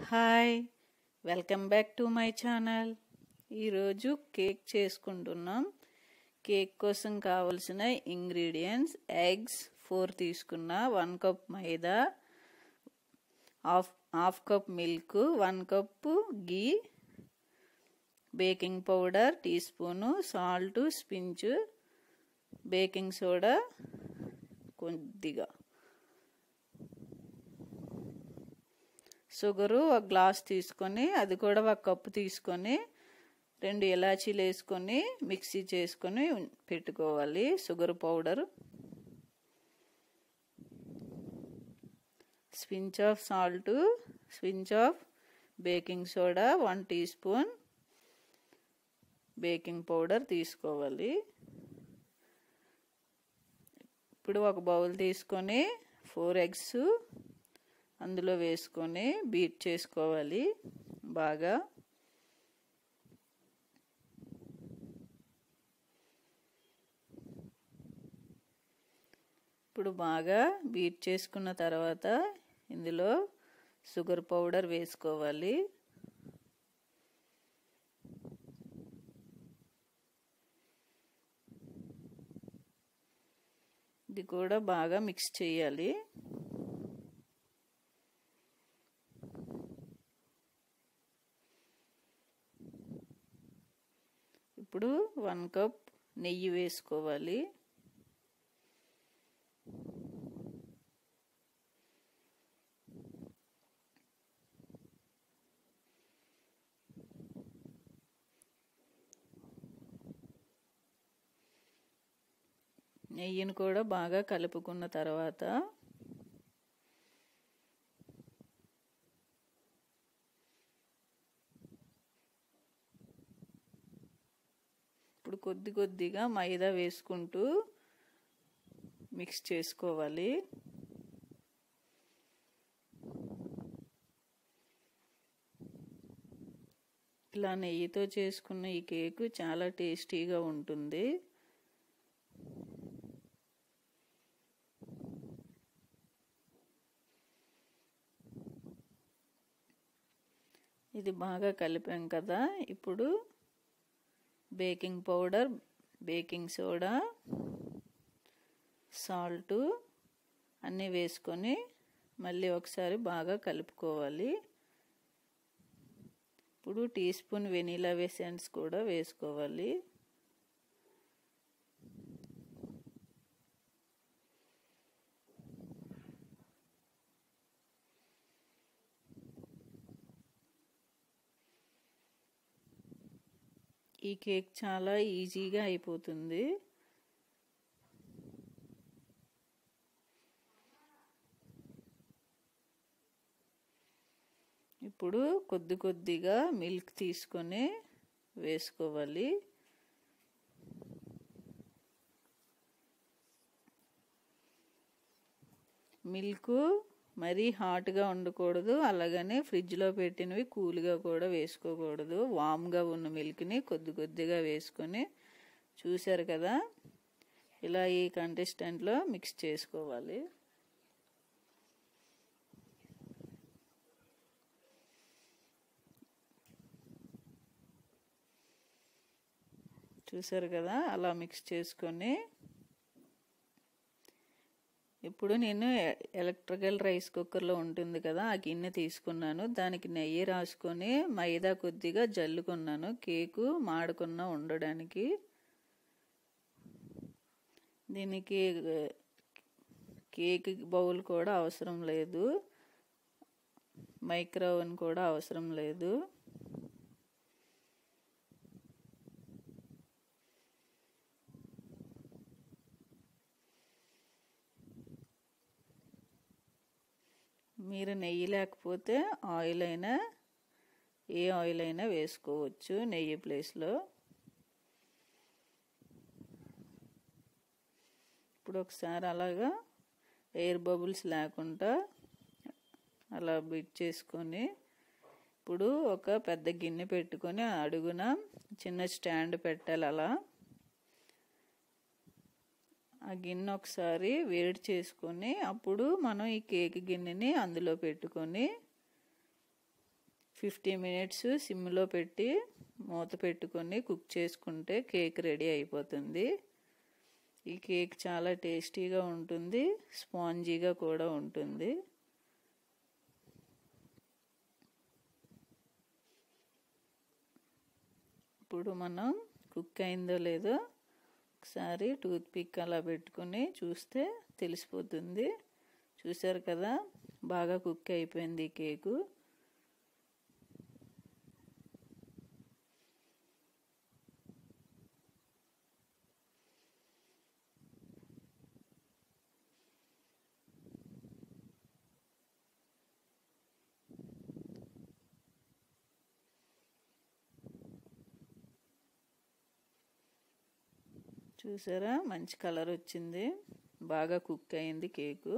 hi welcome back to my channel ఈరోజు cake చేసుకుంటున్నాం cake కోసం కావలసిన ఇంగ్రీడియంట్స్ ఎగ్స్ ఫోర్ తీసుకున్న one cup maida half half cup milk one cup ghee baking powder teaspoon salt pinch baking soda కొద్దిగా sugar ఒక glass తీసుకొని అది కూడా ఒక కప్పు తీసుకొని రెండు ఇలాచీలు వేసుకొని మిక్సీ చేసుకొని పెట్టుకోవాలి sugar powder pinch of salt pinch of baking soda one teaspoon baking powder తీసుకోవాలి ఇప్పుడు ఒక బౌల్ తీసుకొని ఫోర్ ఎగ్స్ అందులో వేసుకొని బీట్ చేసుకోవాలి బాగా ఇప్పుడు బాగా బీట్ చేసుకున్న తర్వాత ఇందులో షుగర్ పౌడర్ వేసుకోవాలి ఇది కూడా బాగా మిక్స్ చేయాలి ఇప్పుడు వన్ కప్ నెయ్యి వేసుకోవాలి నెయ్యిని కూడా బాగా కలుపుకున్న తర్వాత ఇప్పుడు కొద్ది కొద్దిగా మైదా వేసుకుంటూ మిక్స్ చేసుకోవాలి ఇలా నెయ్యితో చేసుకున్న ఈ కేకు చాలా టేస్టీగా ఉంటుంది ఇది బాగా కలిపాం కదా ఇప్పుడు baking powder baking soda salt అన్నీ వేసుకొని మళ్ళీ ఒకసారి బాగా కలుపుకోవాలి ఇప్పుడు టీ స్పూన్ వెనీలా ఎసెన్స్ కూడా వేసుకోవాలి ఈ కేక్ చాలా ఈజీగా అయిపోతుంది ఇప్పుడు కొద్ది కొద్దిగా మిల్క్ తీసుకొని వేసుకోవాలి మిల్క్ మరీ హాట్గా ఉండకూడదు అలాగనే ఫ్రిడ్జ్లో పెట్టినవి కూల్గా కూడా వేసుకోకూడదు వామ్గా ఉన్న మిల్క్ని కొద్ది కొద్దిగా వేసుకొని చూశారు కదా ఇలా ఈ కంటెస్టెంట్లో మిక్స్ చేసుకోవాలి చూసారు కదా అలా మిక్స్ చేసుకొని ఇప్పుడు నేను ఎలక్ట్రికల్ రైస్ కుక్కర్లో ఉంటుంది కదా ఆ గిన్నె తీసుకున్నాను దానికి నెయ్యి రాసుకొని మైదా కొద్దిగా జల్లుకున్నాను కేకు మాడకుండా ఉండడానికి దీనికి కేక్ బౌల్ కూడా అవసరం లేదు మైక్రోవెన్ కూడా అవసరం లేదు మీరు నెయ్యి లేకపోతే ఆయిల్ అయినా ఏ ఆయిల్ అయినా వేసుకోవచ్చు నెయ్యి ప్లేస్లో ఇప్పుడు ఒకసారి అలాగా ఎయిర్ బబుల్స్ లేకుండా అలా బిట్ చేసుకొని ఇప్పుడు ఒక పెద్ద గిన్నె పెట్టుకొని అడుగున చిన్న స్టాండ్ పెట్టాలి అలా ఆ గిన్నె ఒకసారి వేడి చేసుకొని అప్పుడు మనం ఈ కేక్ గిన్నెని అందులో పెట్టుకొని ఫిఫ్టీ మినిట్స్ సిమ్లో పెట్టి మూత పెట్టుకొని కుక్ చేసుకుంటే కేక్ రెడీ అయిపోతుంది ఈ కేక్ చాలా టేస్టీగా ఉంటుంది స్పాంజీగా కూడా ఉంటుంది ఇప్పుడు మనం కుక్ అయిందో లేదో ఒకసారి టూత్ పిక్ అలా పెట్టుకుని చూస్తే తెలిసిపోతుంది చూసారు కదా బాగా కుక్ అయిపోయింది ఈ కేకు చూసారా మంచి కలర్ వచ్చింది బాగా కుక్ అయింది కేకు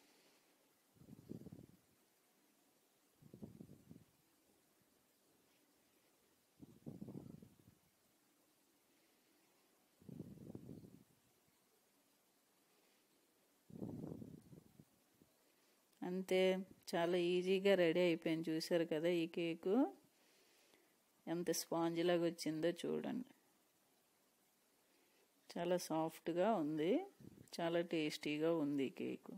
అంతే చాలా ఈజీగా రెడీ అయిపోయింది చూసారు కదా ఈ కేకు ఎంత స్పాంజ్ లాగా వచ్చిందో చూడండి చాలా సాఫ్ట్గా ఉంది చాలా టేస్టీగా ఉంది ఈ కేకు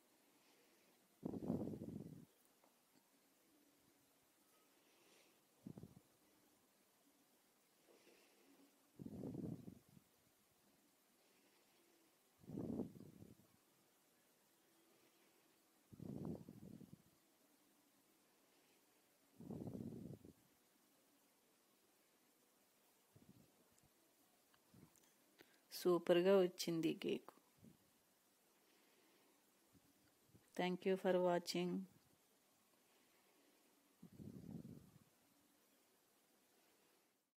సూపర్గా వచ్చింది cake thank you for watching